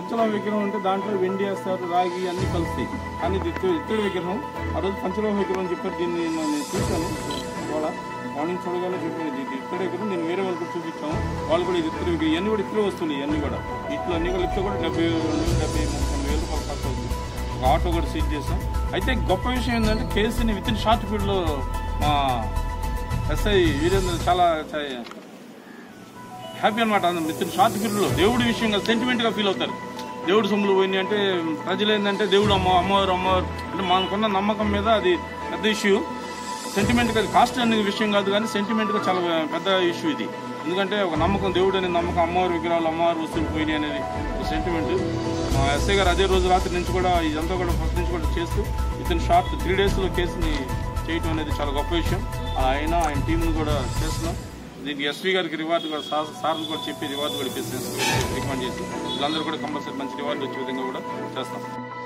పంచల విగ్రహం అంటే దాంట్లో వెండి వేస్తారు రాగి అన్ని కలుస్తాయి కానీ ఇది ఇత్తడి ఇత్తడి విగ్రహం ఆ రోజు పంచలోహ విగ్రహం అని చెప్పారు దీన్ని నేను చూశాను ఇవాళ మార్నింగ్ చూడగానే చెప్పాను ఇది ఇత్తడి విగ్రహం నేను వేరే వాళ్ళకి చూపించాము వాళ్ళు కూడా ఇది ఇత్తడి విగ్రహం ఇవన్నీ కూడా ఇత్తడి వస్తున్నాయి ఇవన్నీ కూడా ఇట్లా అన్ని కూడా ఇట్లా కూడా డెబ్బై రెండు డెబ్బై ముప్పై వేలు రూపాయలు ఖర్చు అవుతుంది ఒక ఆటో కూడా సీట్ చేసాం అయితే గొప్ప విషయం ఏంటంటే కేసుని విత్ ఇన్ షార్ట్ పీరియడ్లో మా ఎస్ఐ వీరేంద్ర చాలా చా- హ్యాపీ అనమాట మిత్రులు షార్ట్ పీరియడ్లో దేవుడి విషయంగా సెంటిమెంట్గా ఫీల్ అవుతారు దేవుడు సొమ్ములు పోయినాయి అంటే ప్రజలు ఏంటంటే దేవుడు అమ్మ అమ్మవారు అమ్మవారు అంటే మనకున్న నమ్మకం మీద అది పెద్ద ఇష్యూ సెంటిమెంట్గా కాస్ట్ అనే విషయం కాదు కానీ సెంటిమెంట్గా చాలా పెద్ద ఇష్యూ ఇది ఎందుకంటే ఒక నమ్మకం దేవుడు అనే నమ్మకం అమ్మవారి విగ్రహాలు అమ్మవారి వస్తువులు పోయినాయి అనేది ఒక సెంటిమెంట్ మా ఎస్ఐ గారు అదే రోజు రాత్రి నుంచి కూడా ఇదంతా కూడా ఫస్ట్ నుంచి కూడా చేస్తూ ఇతను షార్ట్ త్రీ డేస్లో కేసుని చేయటం అనేది చాలా గొప్ప విషయం ఆయన ఆయన టీంను కూడా చేస్తున్నాం దీనికి ఎస్పీ గారికి రివార్డు కూడా సార్ సార్లు కూడా చెప్పి రివార్డు కూడా ఇప్పించారు రికమెండ్ చేసి వీళ్ళందరూ కూడా కంపల్సరీ మంచి రివార్డు వచ్చే విధంగా కూడా చేస్తాం